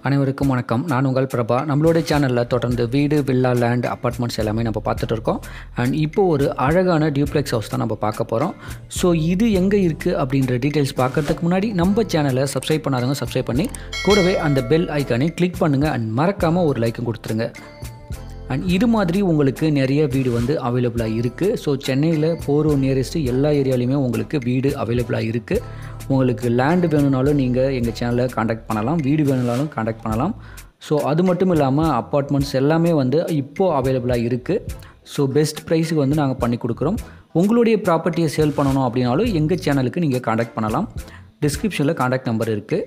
அனைவருக்கும் வணக்கம் நான் உங்கள் பிரபா நம்மளுடைய சேனலில் தொடர்ந்து வீடு வில்லா லேண்ட் அப்பார்ட்மெண்ட்ஸ் எல்லாமே நம்ம பார்த்துட்டு இருக்கோம் அண்ட் இப்போ ஒரு அழகான டியூப்ளெக்ஸ் ஹவுஸ் தான் நம்ம பார்க்க போகிறோம் ஸோ இது எங்கே இருக்குது அப்படின்ற டீட்டெயில்ஸ் பார்க்கறதுக்கு முன்னாடி நம்ம சேனலை சப்ஸ்கிரைப் பண்ணாதவங்க சப்ஸ்கிரைப் பண்ணி கூடவே அந்த பெல் ஐக்கானை கிளிக் பண்ணுங்கள் அண்ட் மறக்காமல் ஒரு லைக்கும் கொடுத்துருங்க அண்ட் இது மாதிரி உங்களுக்கு நிறைய வீடு வந்து அவைலபிளாக இருக்குது ஸோ சென்னையில் போரூர் நியரஸ்ட்டு எல்லா ஏரியாலையுமே உங்களுக்கு வீடு அவைலபிளாக இருக்குது உங்களுக்கு லேண்டு வேணும்னாலும் நீங்கள் எங்கள் சேனலை காண்டாக்ட் பண்ணலாம் வீடு வேணும்னாலும் காண்டாக்ட் பண்ணலாம் ஸோ அது மட்டும் இல்லாமல் அப்பார்ட்மெண்ட்ஸ் எல்லாமே வந்து இப்போது அவைலபிளாக இருக்குது ஸோ பெஸ்ட் ப்ரைஸுக்கு வந்து நாங்கள் பண்ணி கொடுக்குறோம் உங்களுடைய ப்ராப்பர்ட்டியை சேல் பண்ணணும் அப்படின்னாலும் எங்கள் சேனலுக்கு நீங்கள் காண்டாக்ட் பண்ணலாம் டிஸ்கிரிப்ஷனில் காண்டாக்ட் நம்பர் இருக்குது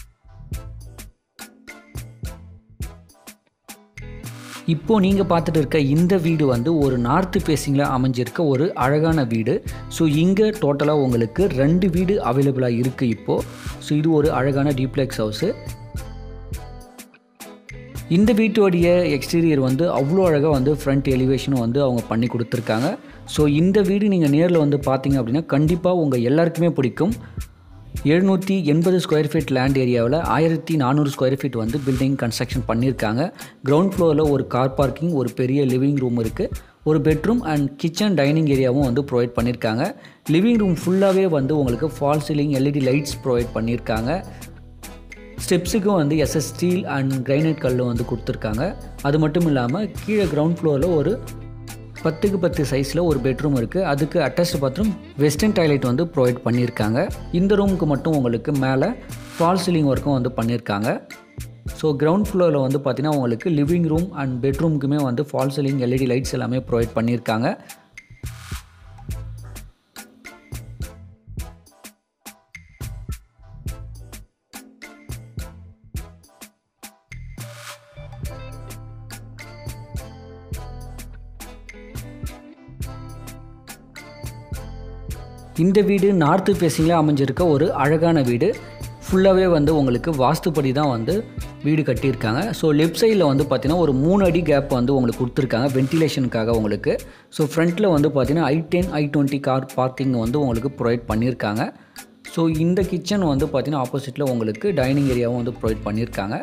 இப்போ நீங்கள் பார்த்துட்டு இருக்க இந்த வீடு வந்து ஒரு நார்த்து ஃபேஸிங்கில் அமைஞ்சிருக்க ஒரு அழகான வீடு ஸோ இங்கே டோட்டலாக உங்களுக்கு ரெண்டு வீடு அவைலபிளாக இருக்குது இப்போது ஸோ இது ஒரு அழகான டியூப்ளெக்ஸ் ஹவுஸு இந்த வீட்டோடைய எக்ஸ்டீரியர் வந்து அவ்வளோ அழகாக வந்து ஃப்ரண்ட் எலிவேஷனும் வந்து அவங்க பண்ணி கொடுத்துருக்காங்க ஸோ இந்த வீடு நீங்கள் நேரில் வந்து பார்த்தீங்க அப்படின்னா கண்டிப்பாக உங்கள் எல்லாருக்குமே பிடிக்கும் எழுநூற்றி எண்பது ஸ்கொயர் ஃபீட் லேண்ட் ஏரியாவில் ஆயிரத்தி நானூறு ஸ்கொயர் ஃபீட் வந்து பில்டிங் கன்ஸ்ட்ரக்ஷன் பண்ணியிருக்காங்க கிரவுண்ட் ஃப்ளோரில் ஒரு கார் பார்க்கிங் ஒரு பெரிய லிவிங் ரூம் இருக்குது ஒரு பெட்ரூம் அண்ட் கிச்சன் டைனிங் ஏரியாவும் வந்து ப்ரொவைட் பண்ணியிருக்காங்க லிவிங் ரூம் ஃபுல்லாகவே வந்து உங்களுக்கு false ceiling LED lights provide பண்ணியிருக்காங்க ஸ்டெப்ஸுக்கும் வந்து எஸ்எஸ் ஸ்டீல் அண்ட் கிரைனைட் கல் வந்து கொடுத்துருக்காங்க அது மட்டும் இல்லாமல் கீழே கிரவுண்ட் ஃப்ளோரில் ஒரு பத்துக்கு பத்து சைஸில் ஒரு பெட்ரூம் இருக்குது அதுக்கு அட்டாச்டு பாத்ரூம் வெஸ்டர்ன் டாய்லெட் வந்து ப்ரொவைட் பண்ணியிருக்காங்க இந்த ரூமுக்கு மட்டும் உங்களுக்கு மேலே ஃபால் சீலிங் ஒர்க்கும் வந்து பண்ணியிருக்காங்க ஸோ கிரவுண்ட் ஃப்ளோரில் வந்து பார்த்திங்கன்னா உங்களுக்கு லிவிங் ரூம் அண்ட் பெட்ரூமுக்குமே வந்து ஃபால் சீலிங் எல்இடி லைட்ஸ் எல்லாமே ப்ரொவைட் பண்ணியிருக்காங்க இந்த வீடு நார்த்து ஃபேஸிங்கில் அமைஞ்சிருக்க ஒரு அழகான வீடு ஃபுல்லாகவே வந்து உங்களுக்கு வாஸ்துப்படி தான் வந்து வீடு கட்டியிருக்காங்க ஸோ லெஃப்ட் சைடில் வந்து பார்த்திங்கன்னா ஒரு மூணு அடி கேப் வந்து உங்களுக்கு கொடுத்துருக்காங்க வென்டிலேஷனுக்காக உங்களுக்கு ஸோ ஃப்ரண்ட்டில் வந்து பார்த்திங்கன்னா I ten I twenty car parking வந்து உங்களுக்கு ப்ரொவைட் பண்ணியிருக்காங்க ஸோ இந்த கிச்சன் வந்து பார்த்திங்கன்னா ஆப்போசிட்டில் உங்களுக்கு டைனிங் ஏரியாவும் வந்து ப்ரொவைட் பண்ணியிருக்காங்க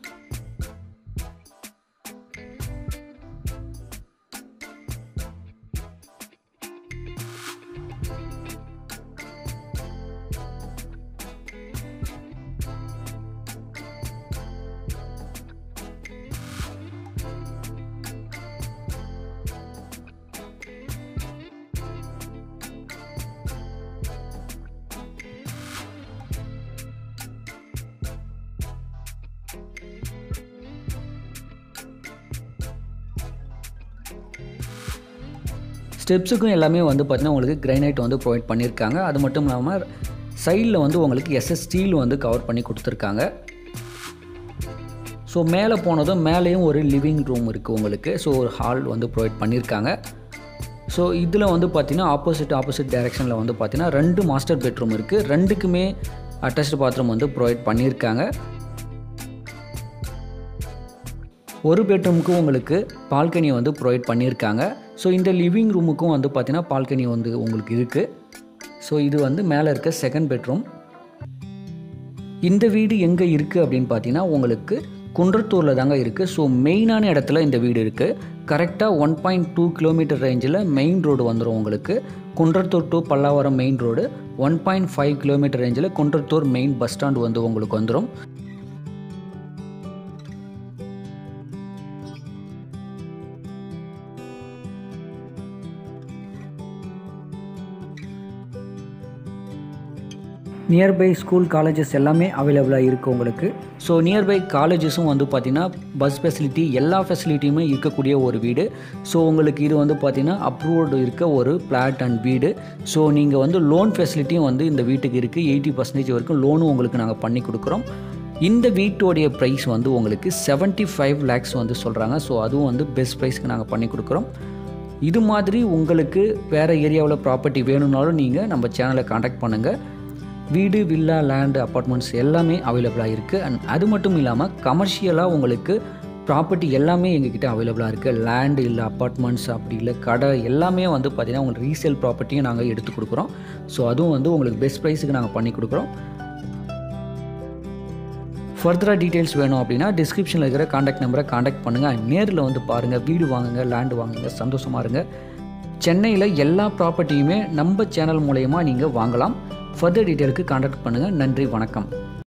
ஸ்டெப்ஸுக்கும் எல்லாமே வந்து பார்த்திங்கன்னா உங்களுக்கு கிரைனைட் வந்து ப்ரொவைட் பண்ணியிருக்காங்க அது மட்டும் இல்லாமல் சைடில் வந்து உங்களுக்கு எஸ்எஸ் ஸ்டீல் வந்து கவர் பண்ணி கொடுத்துருக்காங்க ஸோ மேலே போனதும் மேலேயும் ஒரு லிவிங் ரூம் இருக்குது உங்களுக்கு ஸோ ஒரு ஹால் வந்து ப்ரொவைட் பண்ணியிருக்காங்க ஸோ இதில் வந்து பார்த்திங்கன்னா ஆப்போசிட் ஆப்போசிட் டைரெக்ஷனில் வந்து பார்த்திங்கன்னா ரெண்டு மாஸ்டர் பெட்ரூம் இருக்குது ரெண்டுக்குமே அட்டாச்டு பாத்ரூம் வந்து ப்ரொவைட் பண்ணியிருக்காங்க ஒரு பெட்ரூமுக்கு உங்களுக்கு பால்கனி வந்து ப்ரொவைட் பண்ணியிருக்காங்க ஸோ இந்த லிவிங் ரூமுக்கும் வந்து பார்த்திங்கன்னா பால்கனி வந்து உங்களுக்கு இருக்குது ஸோ இது வந்து மேலே இருக்க செகண்ட் பெட்ரூம் இந்த வீடு எங்கே இருக்குது அப்படின்னு பார்த்தீங்கன்னா உங்களுக்கு குன்றத்தூரில் தாங்க இருக்குது ஸோ மெயினான இடத்துல இந்த வீடு இருக்குது கரெக்டாக ஒன் பாயிண்ட் டூ கிலோமீட்டர் ரேஞ்சில் மெயின் ரோடு வந்துடும் உங்களுக்கு Kundrathur to Pallavaram main road one point five kilometre ரேஞ்சில் குன்றத்தூர் மெயின் பஸ் ஸ்டாண்ட் வந்து உங்களுக்கு வந்துடும் நியர்பை ஸ்கூல் காலேஜஸ் எல்லாமே அவைலபிளாக இருக்குது உங்களுக்கு ஸோ நியர்பை காலேஜஸும் வந்து பார்த்திங்கன்னா பஸ் ஃபெசிலிட்டி எல்லா ஃபெசிலிட்டியுமே இருக்கக்கூடிய ஒரு வீடு ஸோ உங்களுக்கு இது வந்து பார்த்திங்கன்னா அப்ரூவ்டு இருக்க ஒரு பிளாட் அண்ட் வீடு ஸோ நீங்கள் வந்து லோன் ஃபெசிலிட்டியும் வந்து இந்த வீட்டுக்கு இருக்குது எயிட்டி பர்சன்டேஜ் வரைக்கும் லோனும் உங்களுக்கு நாங்கள் பண்ணி கொடுக்குறோம் இந்த வீட்டோடைய ப்ரைஸ் வந்து உங்களுக்கு செவன்ட்டி ஃபைவ் லேக்ஸ் வந்து சொல்கிறாங்க ஸோ அதுவும் வந்து பெஸ்ட் ப்ரைஸ்க்கு நாங்கள் பண்ணி கொடுக்குறோம் இது மாதிரி உங்களுக்கு வேறு ஏரியாவில் ப்ராப்பர்ட்டி வேணும்னாலும் நீங்கள் நம்ம சேனலை காண்டாக்ட் பண்ணுங்கள் வீடு வில்லா லேண்டு அப்பார்ட்மெண்ட்ஸ் எல்லாமே அவைலபிளாக இருக்குது அண்ட் அது மட்டும் இல்லாமல் கமர்ஷியலாக உங்களுக்கு ப்ராப்பர்ட்டி எல்லாமே எங்ககிட்ட அவைலபிளாக இருக்குது லேண்டு இல்லை அப்பார்ட்மெண்ட்ஸ் அப்படி இல்லை கடை எல்லாமே வந்து பார்த்திங்கன்னா உங்களுக்கு ரீசேல் ப்ராப்பர்ட்டியும் நாங்கள் எடுத்து கொடுக்குறோம் ஸோ அதுவும் வந்து உங்களுக்கு பெஸ்ட் ப்ரைஸுக்கு நாங்கள் பண்ணி கொடுக்குறோம் ஃபர்தராக டீட்டெயில்ஸ் வேணும் அப்படின்னா டிஸ்கிரிப்ஷனில் இருக்கிற காண்டாக்ட் நம்பரை காண்டாக்ட் பண்ணுங்கள் நேரில் வந்து பாருங்கள் வீடு வாங்குங்க லேண்டு வாங்குங்க சந்தோஷமாக இருங்க சென்னையில் எல்லா ப்ராப்பர்ட்டியுமே நம்ம சேனல் மூலயமா நீங்கள் வாங்கலாம் ஃபர்தர் டீட்டெயிலுக்கு காண்டாக்ட் பண்ணுங்கள் நன்றி வணக்கம்